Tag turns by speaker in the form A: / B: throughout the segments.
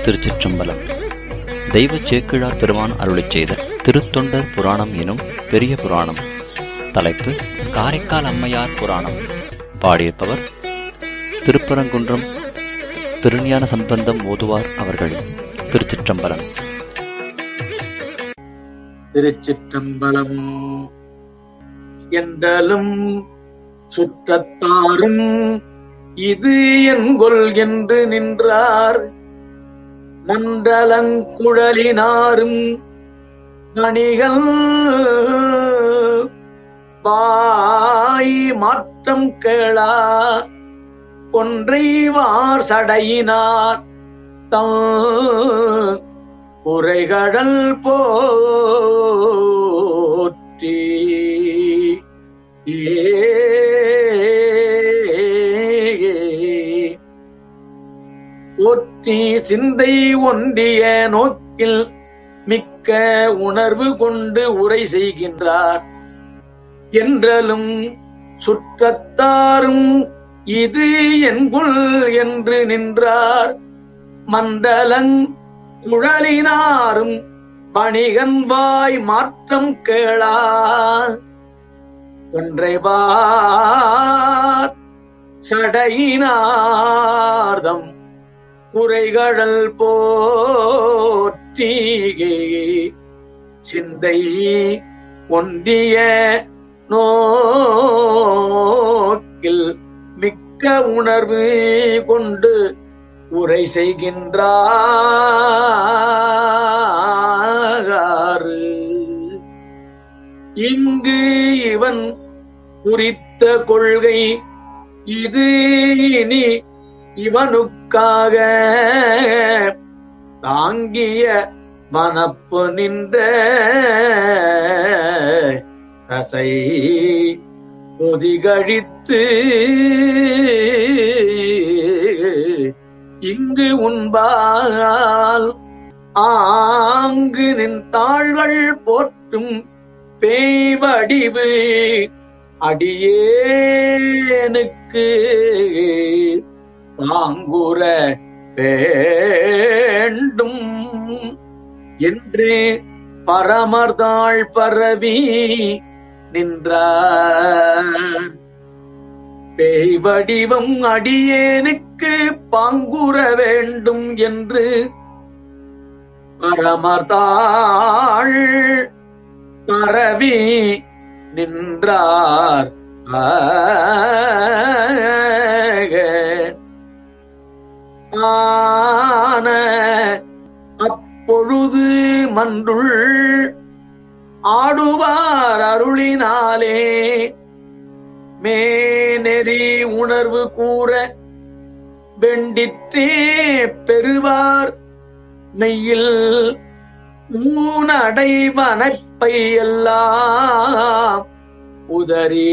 A: திருச்சிற்றம்பலம் தெய்வ சேக்கிழார் பெருமான் அருளிச் செய்த திருத்தொண்டர் புராணம் எனும் பெரிய புராணம் தலைப்பு காரைக்கால் அம்மையார் புராணம் பாடியிருப்பவர் திருப்பரங்குன்றம் திருஞான சம்பந்தம் ஓதுவார் அவர்கள் திருச்சிற்றம்பலம்
B: திருச்சிற்றம்பலம் என்றலும் சுற்றத்தாரும் இது என்கொல் என்று நின்றார் மண்டலங்குழலினாரும் மணிகள் வாய் மாற்றம் கேளா கொன்றைவார் சடையினார் தம் உரைகடல் போற்றி போற்றி சிந்தை ஒன்றிய நோக்கில் மிக்க உணர்வு கொண்டு உரை செய்கின்றார் என்றலும் சுற்றத்தாரும் இது என்புள் என்று நின்றார் மண்டலங் குழலினாரும் பணிகன் வாய் மாற்றம் கேளா ஒன்றைவார் சடையினார்தம் குறைகடல் போற்றி சிந்தை ஒன்றிய நோக்கில் மிக்க உணர்வு கொண்டு உரை செய்கின்றார் இங்கு இவன் குறித்த கொள்கை இது இனி இவனுக்காக தாங்கிய மனப்பு நின்ற தசை பொதிகழித்து இங்கு உண்பால் ஆங்கு நின் தாள்கள் போற்றும் பேய்வடிவு அடியேனுக்கு தாங்குற வேண்டும் என்று பரமர்தாள் பரவி நின்றார் பேய் வடிவம் அடியேனுக்கு பாங்குற வேண்டும் என்று பரமர்தாள் பரவி நின்றார் ஆன அப்பொழுது மன்றுள் ஆடுவார் அருளினாலே மேனெறி உணர்வு கூற வெண்டிற்றே பெறுவார் மெய்யில் ஊனடைவனப்பை எல்லாம் உதறி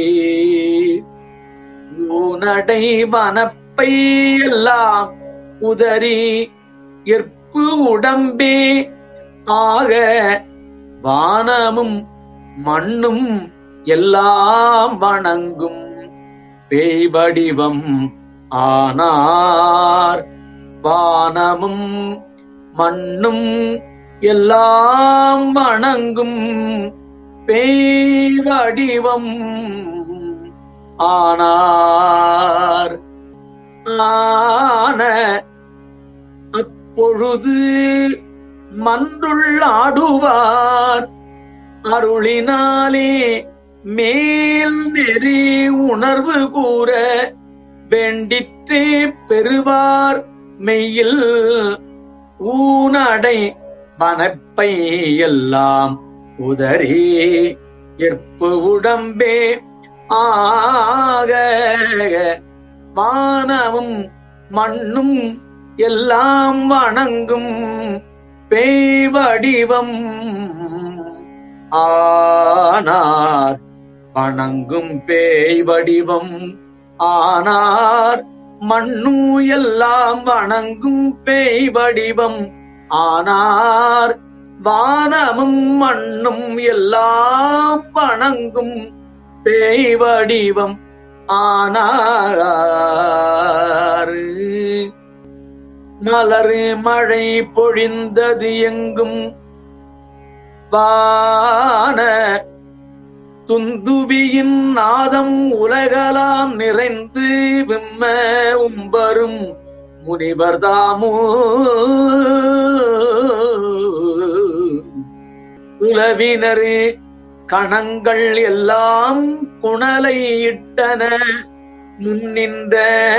B: ஊனடைவனப்பை எல்லாம் உதறி எற்பு உடம்பே ஆக வானமும் மண்ணும் எல்லாம் வணங்கும் பேய் வடிவம் ஆனார் வானமும் மண்ணும் எல்லாம் வணங்கும் பேய் வடிவம் ஆனார் ஆன அப்பொழுது மன்றுள் ஆடுவார் அருளினாலே மேல் நெறி உணர்வு கூற வேண்டிற்றே பெறுவார் மெய்யில் ஊனடை மனப்பை எல்லாம் உதறி எற்பு உடம்பே ஆக வானமும் மண்ணும் எல்லாம் வணங்கும் பேய் வடிவம் ஆனார் வணங்கும் பேய் வடிவம் ஆனார் மண்ணு எல்லாம் வணங்கும் பேய் வடிவம் ஆனார் வானமும் மண்ணும் எல்லாம் வணங்கும் பேய் வடிவம் ஆனார் மலரு மழை பொழிந்தது எங்கும் வான துந்துபியின் நாதம் உலகலாம் நிறைந்து விம்ம உம்பரும் முனிவர் தாமோ உலவினரு கணங்கள் எல்லாம் குணலை இட்டன முன்னின்ற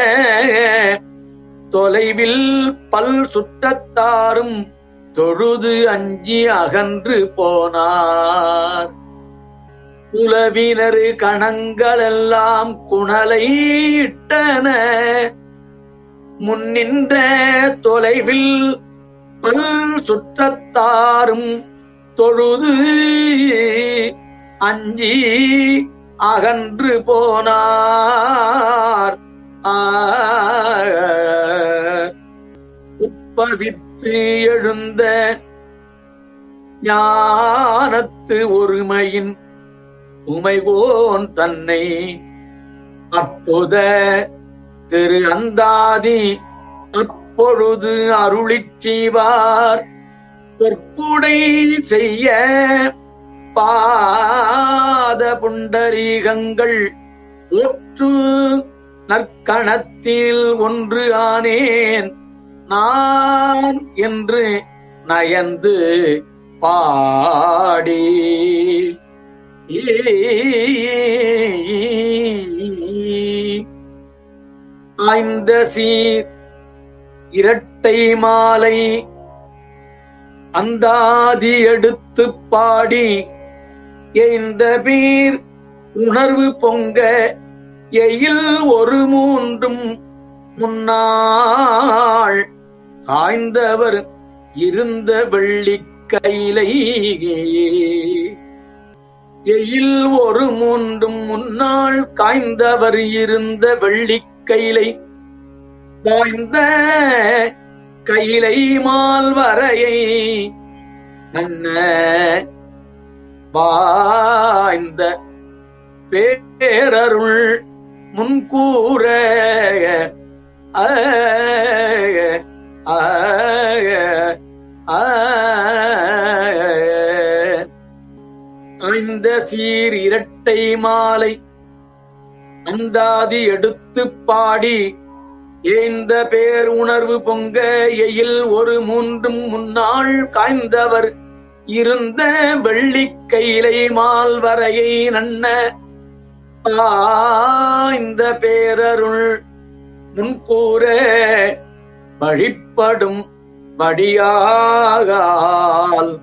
B: தொலைவில் பல் சுற்றத்தாரும் தொழுது அஞ்சி அகன்று போனார் உலவினரு கணங்களெல்லாம் குணலை இட்டன முன்னின்ற தொலைவில் பல் சுற்றத்தாரும் தொழுது அஞ்சி அகன்று போனார் உப்பவித்து எழுந்த ஞானத்து ஒருமையின் உமைவோன் தன்னை அற்புத திரு அந்தாதி அப்பொழுது அருளிச் செய்வார் பொற்புடை செய்ய பாத புண்டரீகங்கள் ஒற்று நற்கணத்தில் ஒன்று ஆனேன் நான் என்று நயந்து பாடி ஆய்ந்த சீர் இரட்டை மாலை அந்தாதி எடுத்து பாடி எய்ந்த பீர் உணர்வு பொங்க எயில் ஒரு மூன்றும் முன்னாள் காய்ந்தவர் இருந்த வெள்ளிக்கையிலை எயில் ஒரு மூன்றும் முன்னாள் காய்ந்தவர் இருந்த வெள்ளிக்கையிலை வாய்ந்த கையிலை மால்வரையை நன்ன வாய்ந்த பேரருள் முன்கூற ஆக, ஆக, ஆக. ஐந்த சீர் இரட்டை மாலை அந்தாதி எடுத்துப் பாடி ஏந்த பேர் உணர்வு பொங்க எயில் ஒரு மூன்றும் முன்னாள் காய்ந்தவர் இருந்த வெள்ளிக்கையிலை மால்வரையை நன்ன ஆய்ந்த பேரருள் முன்கூற வழிப்படும் வடியாகால்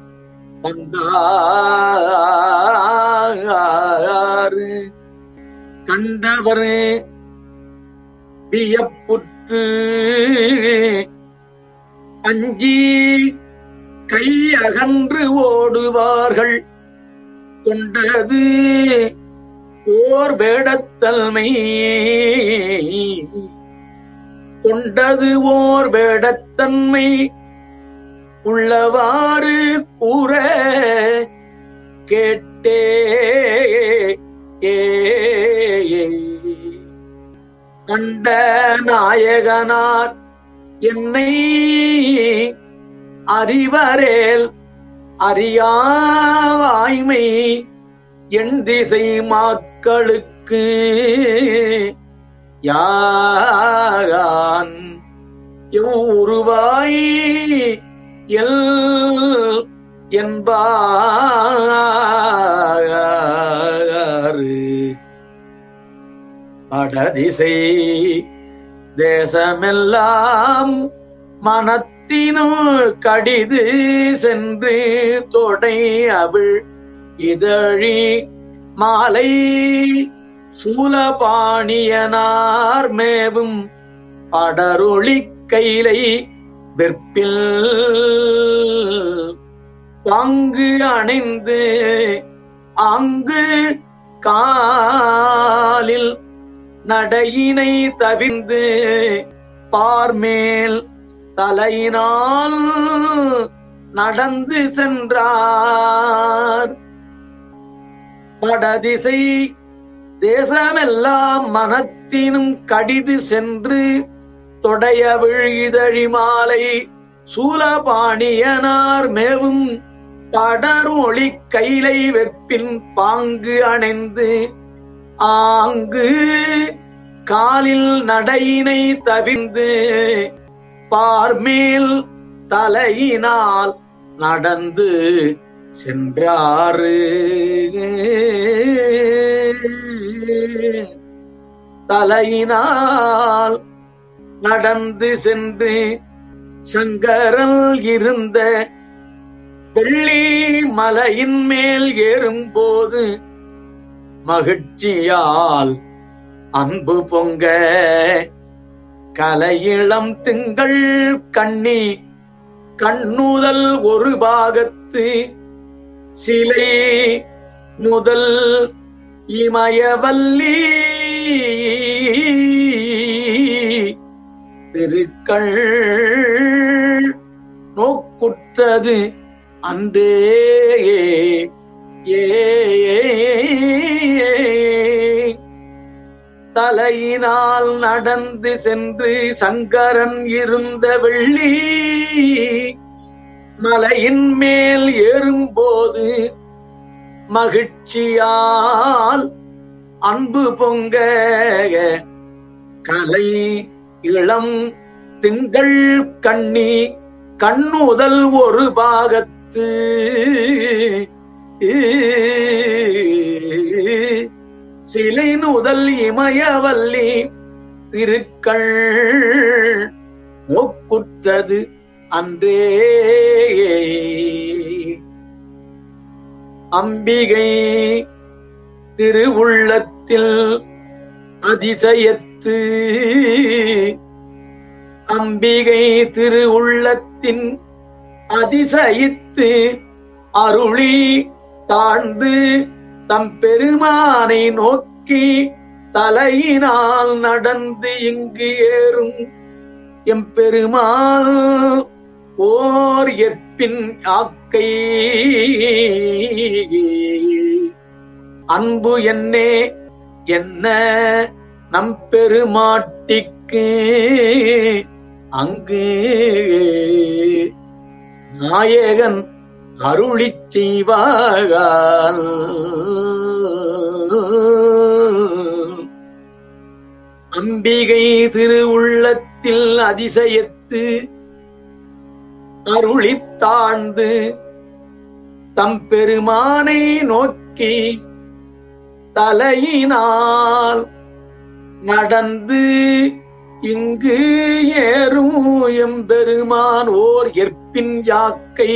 B: வந்தாரு கண்டவர் வியப்புற்று அஞ்சி கை அகன்று ஓடுவார்கள் கொண்டது ஓர் வேடத்தல்மை கொண்டது ஓர் வேடத்தன்மை உள்ளவாறு கூற கேட்டே கண்ட நாயகனார் என்னை அறிவரேல் அறியாவாய்மை என் திசை மாக்களுக்கு யாகான் எவ்வுருவாய் எல் என்பாரு வடதிசை தேசமெல்லாம் மனத்தினு கடிது சென்று தொடை அவிழ் இதழி மாலை சூலபாணியனார் மேவும் படரொளி கைலை வெற்பில் பாங்கு அணைந்து அங்கு காலில் நடையினை தவிர்ந்து பார்மேல் தலையினால் நடந்து சென்றார் வடதிசை தேசமெல்லாம் மனத்தினும் கடிது சென்று தொடைய விழிதழி மாலை சூலபாணியனார் மேவும் படரொளி கைலை வெப்பின் பாங்கு அணைந்து ஆங்கு காலில் நடையினை தவிர்ந்து பார்மேல் தலையினால் நடந்து சென்றாரு தலையினால் நடந்து சென்று சங்கரல் இருந்த வெள்ளி மலையின் மேல் ஏறும்போது மகிழ்ச்சியால் அன்பு பொங்க கலையிளம் திங்கள் கண்ணி கண்ணுதல் ஒரு பாகத்து சிலை முதல் இமயவல்லி திருக்கள் நோக்குற்றது அன்றே ஏ தலையினால் நடந்து சென்று சங்கரன் இருந்த வெள்ளி மலையின் மேல் ஏறும்போது மகிழ்ச்சியால் அன்பு பொங்க கலை இளம் திங்கள் கண்ணி கண்ணுதல் ஒரு பாகத்து சிலை நுதல் இமயவல்லி திருக்கள் ஒக்குற்றது அன்றே அம்பிகை திருவுள்ளத்தில் அதிசயத்து அம்பிகை திருவுள்ளத்தின் அதிசயித்து அருளி தாழ்ந்து தம் பெருமானை நோக்கி தலையினால் நடந்து இங்கு ஏறும் எம் பெருமாள் ஓர் எற்பின் ஆக்கை அன்பு என்னே என்ன நம் பெருமாட்டிக்கு அங்கு நாயகன் அருளிச் செய்வாகால் அம்பிகை திருவுள்ளத்தில் அதிசயத்து அருளித் தாழ்ந்து தம் பெருமானை நோக்கி தலையினால் நடந்து இங்கு ஏறும் எம்பெருமான் ஓர் எற்பின் யாக்கை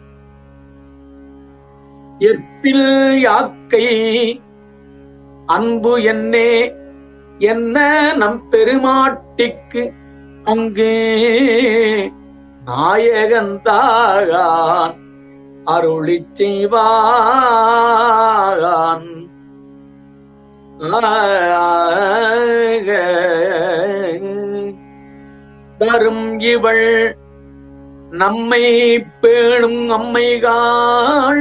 B: எற்பில் யாக்கை அன்பு என்னே என்ன நம் பெருமாட்டிக்கு அங்கே நாயகந்தாகான் அருளிச் செய்வான் வரும் இவள் நம்மை பேணும் அம்மைகாள்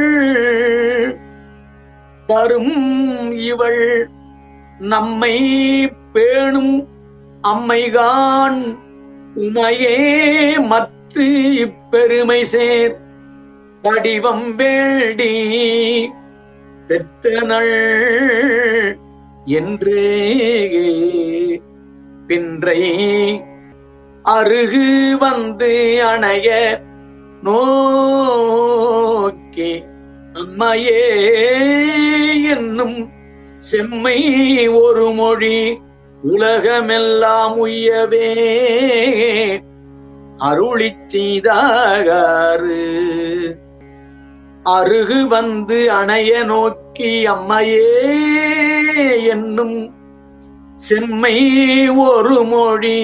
B: வரும் இவள் நம்மை பேணும் அம்மைகான் உமையே மற்ற இப்பெருமை சேர் வடிவம் வேண்டி பெற்றனள் என்று பின்றை அருகு வந்து அணைய நோக்கி அம்மையே என்னும் செம்மை ஒரு மொழி உலகமெல்லாம் உய்யவே அருளிச் செய்தாகாறு அருகு வந்து அணைய நோக்கி அம்மையே என்னும் செம்மை ஒரு மொழி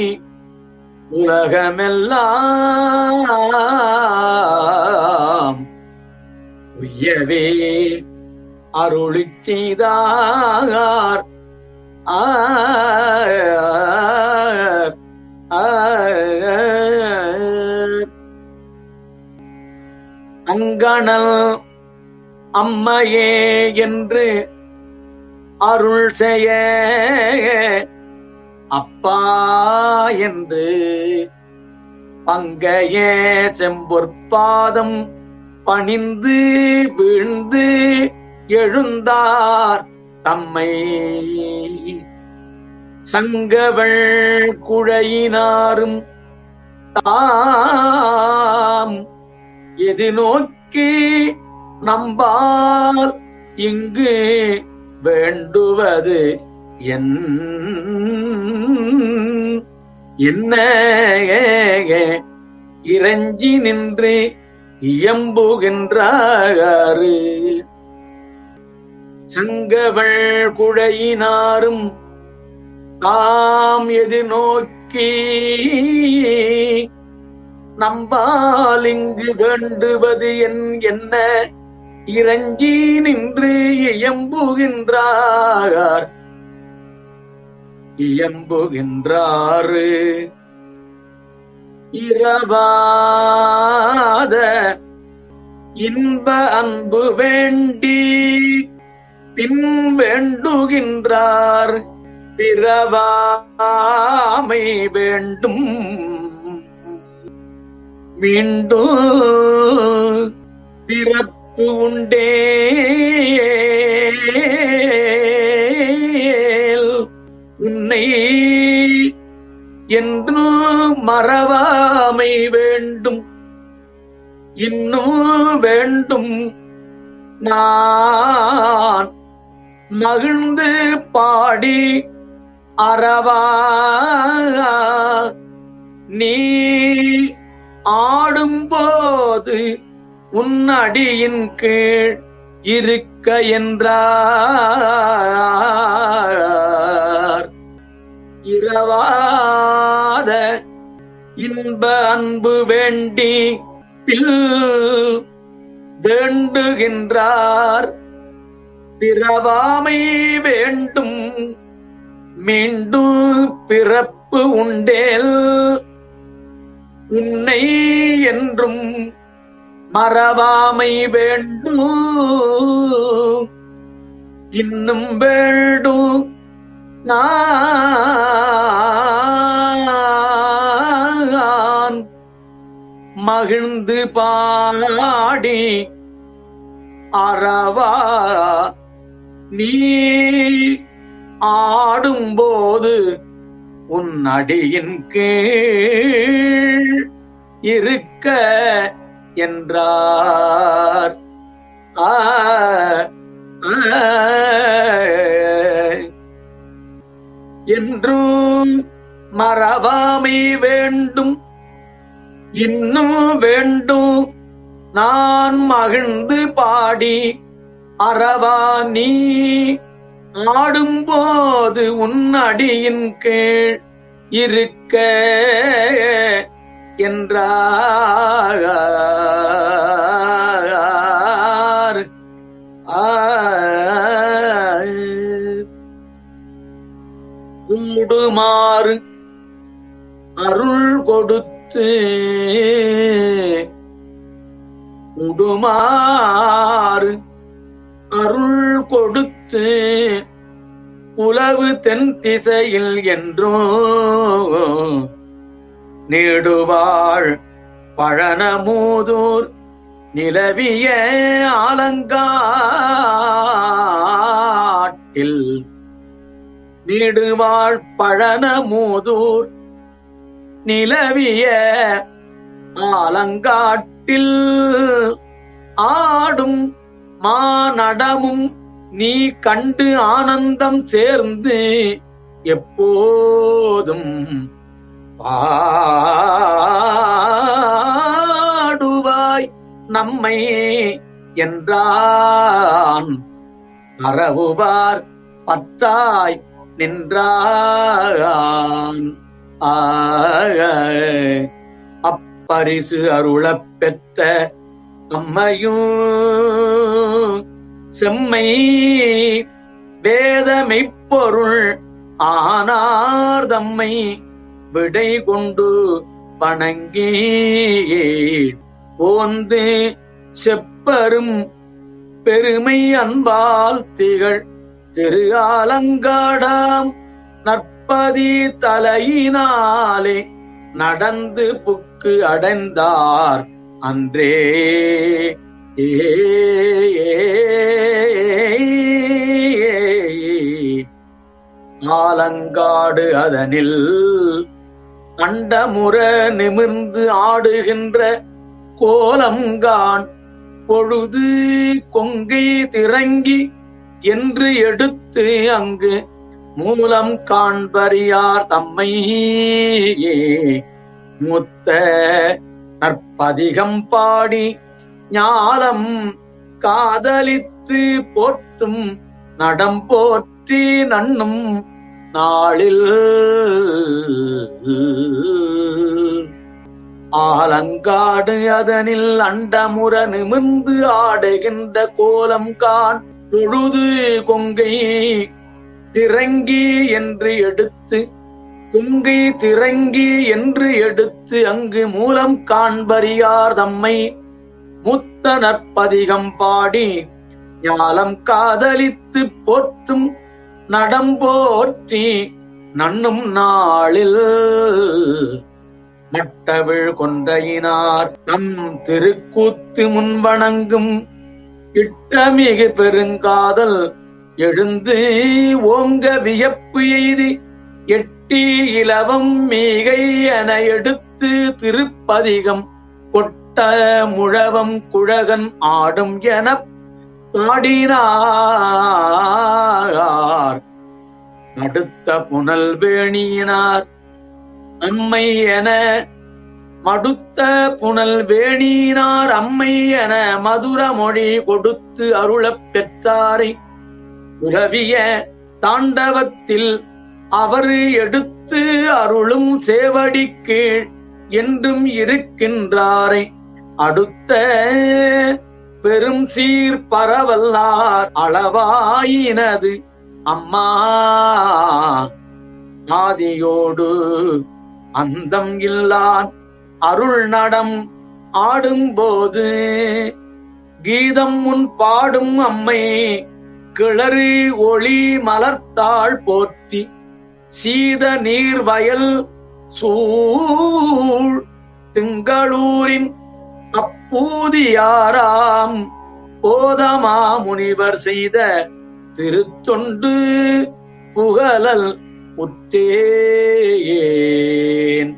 B: உலகமெல்லாம் உய்யவே அருளிச் செய்தார் ஆ அங்கணல் அம்மையே என்று அருள் செய்ய அப்பா என்று பங்கைய செம்பொற்பாதம் பணிந்து வீழ்ந்து எழுந்தார் தம்மை சங்கவள் குழையினாரும் தாம் எது நோக்கி நம்பால் இங்கு வேண்டுவது என் என்ன இறைஞ்சி நின்று இயம்புகின்றாரு சங்கவள் குழையினாரும் தாம் எது நோக்கி நம்பால் இங்கு வேண்டுவது என் என்ன இறங்கி நின்று இயம்புகின்றார் இயம்புகின்றாரு இரவாத இன்ப அன்பு வேண்டி பின் வேண்டுகின்றார் பிறவாமை வேண்டும் மீண்டும் பிறப்பு உண்டே உன்னை என்று மறவாமை வேண்டும் இன்னும் வேண்டும் நான் மகிழ்ந்து பாடி அறவா நீ ஆடும்போது உன் அடியின் கீழ் இருக்க என்றார் இரவாத இன்ப அன்பு வேண்டி பில் வேண்டுகின்றார் பிறவாமை வேண்டும் மீண்டும் பிறப்பு உண்டேல் உன்னை என்றும் மறவாமை வேண்டும் இன்னும் வேண்டும் நான் மகிழ்ந்து பாடி அறவா நீ ஆடும்போது உன் அடியின் கீழ் இருக்க என்றார் ஆ, ஆ, என்றும் மறவாமை வேண்டும் இன்னும் வேண்டும் நான் மகிழ்ந்து பாடி அறவா நீ ஆடும்போது உன் அடியின் கீழ் இருக்க என்றார் ஆ. கூடுமாறு அருள் கொடுத்து உடுமாறு அருள் கொடுத்து உளவு தென் திசையில் என்றோ நீடுவாள் பழனமூதூர் நிலவிய ஆலங்காட்டில் நீடுவாள் பழனமூதூர் நிலவிய ஆலங்காட்டில் ஆடும் மானடமும் நீ கண்டு ஆனந்தம் சேர்ந்து எப்போதும் பாடுவாய் நம்மை என்றான் அறவுவார் பத்தாய் நின்றான் ஆக அப்பரிசு அருளப் பெற்ற அம்மையும் செம்மை வேதமெய்ப்பொருள் ஆனார் தம்மை விடை கொண்டு வணங்கி போந்து செப்பரும் பெருமை அன்பால் திகழ் திரு ஆலங்காடாம் நற்ப திருப்பதி தலையினாலே நடந்து புக்கு அடைந்தார் அன்றே ஏ ஆலங்காடு அதனில் அண்டமுற நிமிர்ந்து ஆடுகின்ற கோலம்கான் பொழுது கொங்கை திறங்கி என்று எடுத்து அங்கு மூலம் காண்பறியார் தம்மை முத்த நற்பதிகம் பாடி ஞாலம் காதலித்து போற்றும் நடம் போற்றி நண்ணும் நாளில் ஆலங்காடு அதனில் அண்டமுற நிமிர்ந்து ஆடுகின்ற கோலம் கான் பொழுது கொங்கை திரங்கி என்று எடுத்து கொங்கை திரங்கி என்று எடுத்து அங்கு மூலம் காண்பறியார் தம்மை முத்த நற்பதிகம் பாடி ஞாலம் காதலித்து போற்றும் நடம் போற்றி நண்ணும் நாளில் மட்டவிழ் கொண்டையினார் தம் திருக்கூத்து முன்வணங்கும் இட்டமிகு பெருங்காதல் எழுந்து ஓங்க வியப்பு எய்தி எட்டி இலவம் மீகை என எடுத்து திருப்பதிகம் கொட்ட முழவம் குழகன் ஆடும் எனப் பாடினார் அடுத்த புனல் வேணியினார் அம்மை என மடுத்த புனல் வேணினார் அம்மை என மதுர மொழி கொடுத்து அருளப் பெற்றாரை உறவிய தாண்டவத்தில் அவர் எடுத்து அருளும் சேவடி கீழ் என்றும் இருக்கின்றாரை அடுத்த பெரும் சீர் பரவல்லார் அளவாயினது அம்மா ஆதியோடு அந்தம் இல்லான் அருள் நடம் ஆடும்போது கீதம் முன் பாடும் அம்மை கிளறு ஒளி மலர்த்தாள் போற்றி சீத நீர் வயல் சூழ் திங்களூரின் அப்பூதியாராம் போதமா முனிவர் செய்த திருத்தொண்டு புகழல் உற்றேன்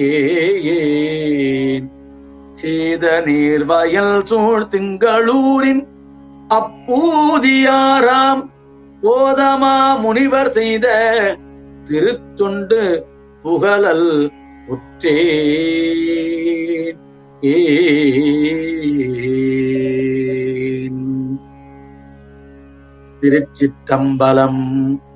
B: ஏன் சீத நீர் வயல் சூழ் திங்களூரின் அப்பூதியாராம் போதமா முனிவர் செய்த திருத்தொண்டு புகழல் உற்றேன் ஏன் திருச்சிற்றம்பலம்